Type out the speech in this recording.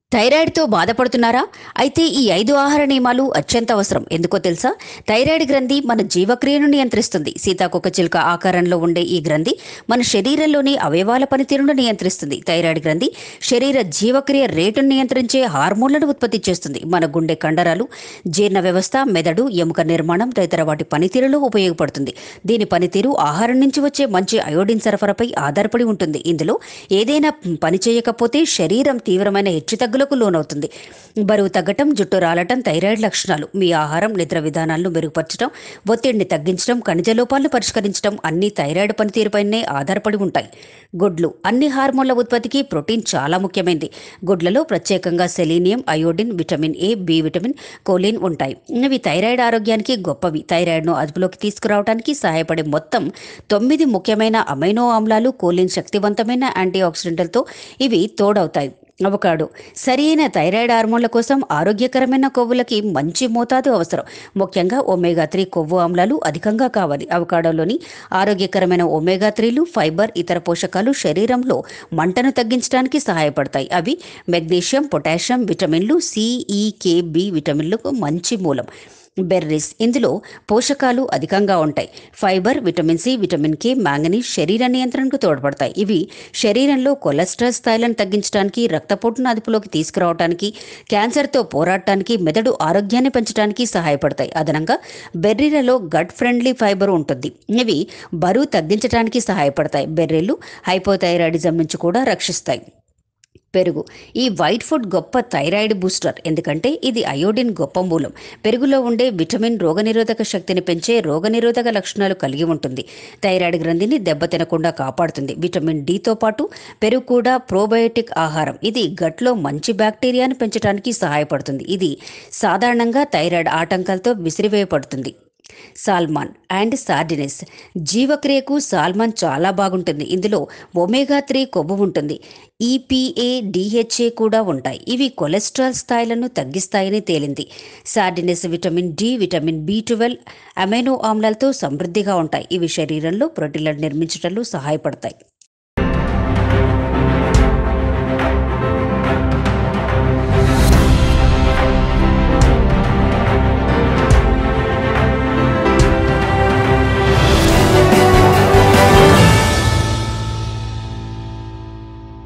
థైరాయిడ్తో బాధపడుతున్నారా అయితే ఈ ఐదు ఆహార నియమాలు అత్యంత అవసరం ఎందుకో తెలుసా థైరాయిడ్ గ్రంథి మన జీవక్రియను నియంత్రిస్తుంది సీతాకొక చిలుక ఆకారంలో ఉండే ఈ గ్రంథి మన శరీరంలోని అవయవాల పనితీరును నియంత్రిస్తుంది థైరాయిడ్ గ్రంథి శరీర జీవక్రియ రేటును నియంత్రించే హార్మోన్లను ఉత్పత్తి చేస్తుంది మన గుండె కండరాలు జీర్ణ వ్యవస్థ మెదడు ఎముక నిర్మాణం తదితర వాటి పనితీరులో ఉపయోగపడుతుంది దీని పనితీరు ఆహారం నుంచి వచ్చే మంచి అయోడిన్ సరఫరాపై ఆధారపడి ఉంటుంది ఇందులో ఏదైనా పని చేయకపోతే శరీరం తీవ్రమైన హెచ్చుతగ్గులకు లోనవుతుంది బరువు తగ్గటం జుట్టు రాలటం థైరాయిడ్ లక్షణాలు మీ ఆహారం నిద్ర విధానాలను మెరుగుపరచడం ఒత్తిడిని తగ్గించడం ఖనిజ లోపాలను పరిష్కరించడం అన్ని థైరాయిడ్ పనితీరుపైనే ఆధారపడి ఉంటాయి గుడ్లు అన్ని హార్మోన్ల ఉత్పత్తికి ప్రోటీన్ చాలా ముఖ్యమైనది గుడ్లలో ప్రత్యేకంగా selenium iodine vitamin A B vitamin choline ఉంటాయి ఇవి థైరాయిడ్ ఆరోగ్యానికి గొప్పవి థైరాయిడ్ను అదుపులోకి తీసుకురావడానికి సహాయపడే మొత్తం తొమ్మిది ముఖ్యమైన అమైనో ఆమ్లాలు కోలిన్ శక్తివంతమైన యాంటీ ఆక్సిడెంట్లతో ఇవి తోడవుతాయి అవకాడో సరైన థైరాయిడ్ హార్మోన్ల కోసం ఆరోగ్యకరమైన కొవ్వులకి మంచి మోతాదు అవసరం ముఖ్యంగా ఒమేగా త్రీ కొవ్వు ఆమ్లాలు అధికంగా కావాలి అవకాడోలోని ఆరోగ్యకరమైన ఒమేగా త్రీలు ఫైబర్ ఇతర పోషకాలు శరీరంలో మంటను తగ్గించడానికి సహాయపడతాయి అవి మెగ్నీషియం పొటాషియం విటమిన్లు సిఈకే బి విటమిన్లకు మంచి మూలం బెర్రీస్ ఇందులో పోషకాలు అధికంగా ఉంటాయి fibre vitamin C vitamin K manganese శరీర నియంత్రణకు తోడ్పడతాయి ఇవి శరీరంలో కొలెస్ట్రాల్ స్థాయిలను తగ్గించడానికి రక్తపోటును అదుపులోకి తీసుకురావడానికి క్యాన్సర్తో పోరాడటానికి మెదడు ఆరోగ్యాన్ని పెంచడానికి సహాయపడతాయి అదనంగా బెర్రీలలో గట్ ఫ్రెండ్లీ ఫైబర్ ఉంటుంది ఇవి బరువు తగ్గించడానికి సహాయపడతాయి బెర్రీలు హైపోథైరాయిడిజం నుంచి కూడా రక్షిస్తాయి పెరుగు ఈ వైట్ ఫుడ్ గొప్ప థైరాయిడ్ బూస్టర్ ఎందుకంటే ఇది అయోడిన్ గొప్ప మూలం పెరుగులో ఉండే విటమిన్ రోగనిరోధక శక్తిని పెంచే రోగనిరోధక లక్షణాలు కలిగి ఉంటుంది థైరాయిడ్ గ్రంథిని దెబ్బతినకుండా కాపాడుతుంది విటమిన్ డితో పాటు పెరుగు కూడా ప్రోబయోటిక్ ఆహారం ఇది గట్లో మంచి బ్యాక్టీరియాను పెంచడానికి సహాయపడుతుంది ఇది సాధారణంగా థైరాయిడ్ ఆటంకాలతో విసిరివేయబడుతుంది సాల్మాన్ అండ్ సార్డినెస్ జీవక్రియకు సాల్మాన్ చాలా బాగుంటుంది ఇందులో ఒమేగా త్రీ కొవ్వు ఉంటుంది ఈపీఏ డిహెచ్ఏ కూడా ఉంటాయి ఇవి కొలెస్ట్రాల్ స్థాయిలను తగ్గిస్తాయని తేలింది sardines vitamin D vitamin B twelve amino ఆమ్లాలతో సమృద్ధిగా ఉంటాయి ఇవి శరీరంలో ప్రోటీన్లను నిర్మించడంలో సహాయపడతాయి